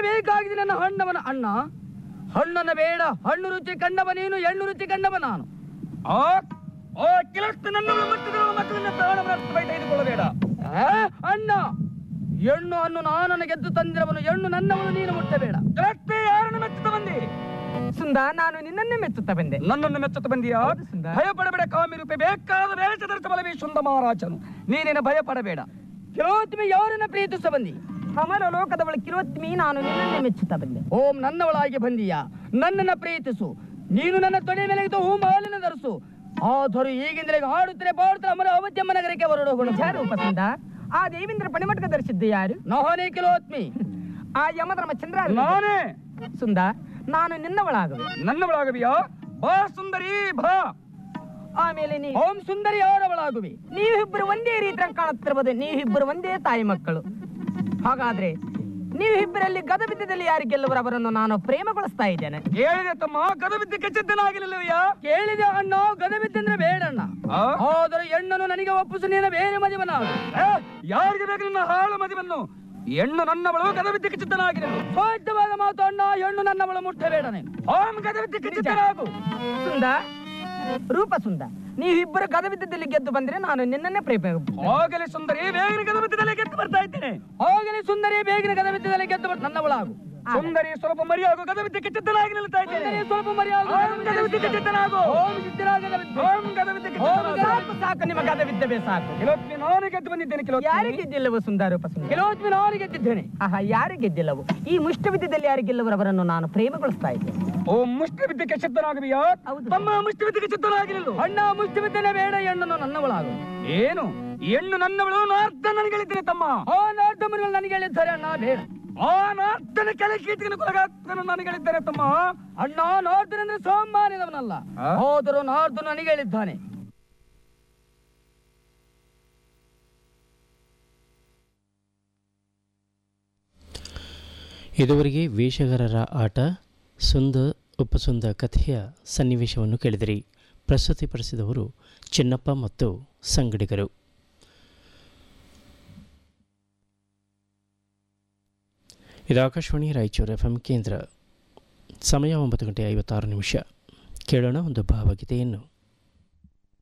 ಬೇಕಾಗಿದೆ ನನ್ನ ಹಣ್ಣವನ ಅಣ್ಣ ಹಣ್ಣನ ಬೇಡ ಹಣ್ಣು ರುಚಿ ಕಂಡವ ನೀನು ಹೆಣ್ಣು ರುಚಿ ಕಂಡವ ನಾನು ಆ ಆ ಕಿಲಸ್ತು ನನ್ನನ್ನು ಮುಟ್ಟಿದರೂ ಮಕ್ಕಳನ್ನ ಪ್ರಾಣವನ್ನು ತೆಗೆದುಕೊಳ್ಳಬೇಡ ಆ, ಅಣ್ಣ ಹೆಣ್ಣು ಹಣ್ಣು ನಾನನ್ನು ಗೆದ್ದು ತಂದಿರವನು ಹೆಣ್ಣು ನನ್ನವನು ನೀನು ಮುಟ್ಟಬೇಡ ಕಿಲಸ್ತೆ ಯಾರನ್ನು ಮೆಚ್ಚುತ್ತ ಬಂದಿ ಸುಂದ ನಾನು ನಿನ್ನನ್ನೇ ಮೆಚ್ಚುತ್ತಾ ಬಂದೆ ನನ್ನನ್ನು ಮೆಚ್ಚುತ್ತ ಬಂದಿಯಾ ಹೌದು ಸುಂದರ. ಭಯಪಡಬೇಡ ಕಾಮಿರೂಪೆ ಬೇಕಾದ ವೇಷ ಧರಿಸ ಬಲವೇ ಶುಂದ ಮಹಾರಾಜನು ನೀನೇನು ಭಯಪಡಬೇಡ ಕೆಲವೊತ್ತುಮೆ ಯಾರನ್ನ ಪ್ರೀತಿಸ ಬಂದಿ ಅಮರ ಲೋಕದವಳು ಕಿರುವತ್ಮಿ ನಾನು ನಿನ್ನನ್ನೇ ಮೆಚ್ಚುತ್ತಾ ಬಂದೆ ಓಂ ನನ್ನವಳಾಗಿ ಬಂದೀಯಾ ನನ್ನನ್ನ ಪ್ರೀತಿಸು ನೀನು ನನ್ನ ತೊಡೆ ಮೇಲೆ ಇದ್ದು ಹೂ ಮಾಲಿನ ಧರಿಸು ಆದರೂ ಈಗಿಂದಲೇ ಹಾಡುತ್ತಲೇ ಬಾಡುತ್ತಾ ಅಮರ ಅವತ್ಯಮ್ಮ ನಗರಕ್ಕೆ ಹೊರಡೋಗೋಣ ನಿಜ ರೂಪಸುಂದ ಆ ದೇವೇಂದ್ರ ಪಣಿಮಟ್ಕ ಧರಿಸಿದ್ದು ಯಾರು ನಹೋನೆ ಕೆಲವತ್ಮಿ ಆ ಯಮಧರ್ಮ ಚಂದ್ರ ನಾನೇ ಸುಂದ ನಾನು ನಿನ್ನವಳಾಗುವೆ ನನ್ನವಳಾಗವಿಯಾ ಬಾ ಸುಂದರಿ ಬಾ ಆಮೇಲೆ ನೀ ಓಂ ಸುಂದರಿ ಯಾರವಳಾಗುವಿ ನೀವಿಬ್ಬರು ಒಂದೇ ರೀತಿ ಕಾಣುತ್ತಿರಬಹುದು ನೀವಿಬ್ಬರು ಒಂದೇ ತಾಯಿ ಮಕ್ಕಳು ಹಾಗಾದ್ರೆ ನೀವಿಬ್ಬರಲ್ಲಿ ಗದಬಿದ್ದದಲ್ಲಿ ಯಾರು ಗೆಲ್ಲುವರು ಅವರನ್ನು ನಾನು ಪ್ರೇಮಗೊಳಿಸ್ತಾ ಇದ್ದೇನೆ ಕೇಳಿದೆ ತಮ್ಮ ಗದ ಬಿದ್ದು ಕೆಚ್ಚದ್ದನಾಗಿರಲಿಲ್ಲವಯ್ಯಾ ಕೇಳಿದೆ ಅಣ್ಣ ಗದಬಿದ್ದಂದ್ರೆ ಬೇಡಣ್ಣ ಆ? ಆದರೂ ಹೆಣ್ಣನ್ನು ನನಗೆ ಒಪ್ಪಿಸು ನೀನು ಬೇರೆ ಮದುವನಾಗು ಏ, ಯಾರಿಗೆ ಬೇಕು ನಿನ್ನ ಹಾಳು ಮದಿವನ್ನು ಹೆಣ್ಣು ನನ್ನವಳು ಗದ ಬಿದ್ದು ಕೆಚ್ಚದ್ದನಾಗಿರಲು ಸ್ವಾರ್ಥವಾದ ಮಾತು ಅಣ್ಣ ಹೆಣ್ಣು ನನ್ನವಳು ಮುಟ್ಟಬೇಡ ನೀನು ಓಂ ಗದ ಬಿದ್ದು ಕೆಚ್ಚದ್ದನಾಗು ಸುಂದ ರೂಪ ಸುಂದ ನೀವಿಬ್ಬರು ಗದಬಿದ್ದದಲ್ಲಿ ಗೆದ್ದು ಬಂದ್ರೆ ನಾನು ನಿನ್ನನ್ನೇ ಪ್ರೇಮ ಹೋಗಲಿ ಸುಂದರಿ ಬೇಗನೆ ಗದ ಬಿದ್ದಲ್ಲೇ ಗೆದ್ದು ಬರ್ತಾ ಇದ್ದೇನೆ ಹೋಗಲಿ ಸುಂದರಿ ಬೇಗನೆ ಗದಬಿದ್ದದಲ್ಲಿ ಗೆದ್ದು ಬರ್- ನನ್ನವಳಾಗು ಸುಂದರಿ ಸ್ವಲ್ಪ ಮರಿಯಾಗು ಗದ ಬಿದ್ದು ಕೆಚ್ಚದ್ದನಾಗಿ ನಿಲ್ತಾ ಇದ್ದೇನೆ ಸುಂದರಿ ಸ್ವಲ್ಪ ಮರ್ಯಾದೆ ಓಂ ಗದಬಿದ್ದು ಕೆಚ್ಚದ್ದನಾಗು ಓಂ ಸಿದ್ಧರಾಗದವಿದ್ದು. ಓಂ ಗದ ಬಿದ್ದು ಕೆಚ್ಚದ್ದನಾಗು ಸಾಕು ಸಾಕು ನಿಮ್ಮ ಗದಬಿದ್ದವೇ ಸಾಕು ಕೆಲವೊಮ್ಮೆ ನಾನು ಗೆದ್ದು ಬಂದಿದ್ದೇನೆ ಕೆಲವೊಮ್ಮೆ ಯಾರು ಗೆದ್ದಿಲ್ಲವು ಸುಂದ ರೂಪ ಸುಂದ ಕೆಲವೊತ್ತು ನಾನು ಗೆದ್ದಿದ್ದೇನೆ ಆಹಾ ಯಾರು ಗೆದ್ದಿಲ್ಲವು ಈ ಮುಷ್ಟವಿದ್ದಲ್ಲಿ ಯಾರು ಗೆಲ್ಲುವರು ಅವರನ್ನು ನಾನು ಪ್ರೇಮಗೊಳಿಸ್ತಾ ಇದ್ದೇನೆ ಓ ಮುಷ್ಟಿ ಬಿದ್ದಕ್ಕೆ ಕೆಚ್ಚದ್ದನಾಗವಿಯಾ ಹೌದು. ತಮ್ಮ ಮುಷ್ಟಿ ಬಿದ್ದಕ್ಕೆ ಕೆಚ್ಚದ್ದನಾಗಿರಲು ಅಣ್ಣ ಮುಷ್ಟಿ ಬಿದ್ದನೆ ಬೇಡ ಹೆಣ್ಣನ್ನು ನನ್ನವಳಾಗು ಏನು ಹೆಣ್ಣು ನನ್ನವಳು ನಾರ್ಥ ನನಗಳಿದ್ದೇನೆ ತಮ್ಮ ಆ ನಾಟಮಗಳು ನನಗೆ ಹೇಳಿದ್ದಾರೆ ಅಣ್ಣ ಬೇಡ ಆ ನಾರ್ಥನ ಕೆಲ ಕೀಟಿನ ಕೊಲಗಾತನ ನನಗಳಿದ್ದೇನೆ ತಮ್ಮ ಅಣ್ಣ ನಾರ್ದನ್ ಅಂದ್ರೆ ಸೋಮಾನಿದವನಲ್ಲ ಆ? ಹೋದರೂ ನಾರ್ದು ನನಗೆ ಹೇಳಿದ್ದಾನೆ ಇದುವರೆಗೆ ವೇಷಗಾರರ ಆಟ ಸುಂದ ಉಪಸುಂದ ಕಥೆಯ ಸನ್ನಿವೇಶವನ್ನು ಕೇಳಿದಿರಿ ಪ್ರಸ್ತುತಿಪಡಿಸಿದವರು ಚಿನ್ನಪ್ಪ ಮತ್ತು ಸಂಗಡಿಗರು ಇದು ಆಕಾಶವಾಣಿ ರಾಯಚೂರು ಎಫ್ ಎಂ ಕೇಂದ್ರ ಸಮಯ ಒಂಬತ್ತು ಗಂಟೆ ಐವತ್ತಾರು ನಿಮಿಷ ಕೇಳೋಣ ಒಂದು ಭಾವಗೀತೆಯನ್ನು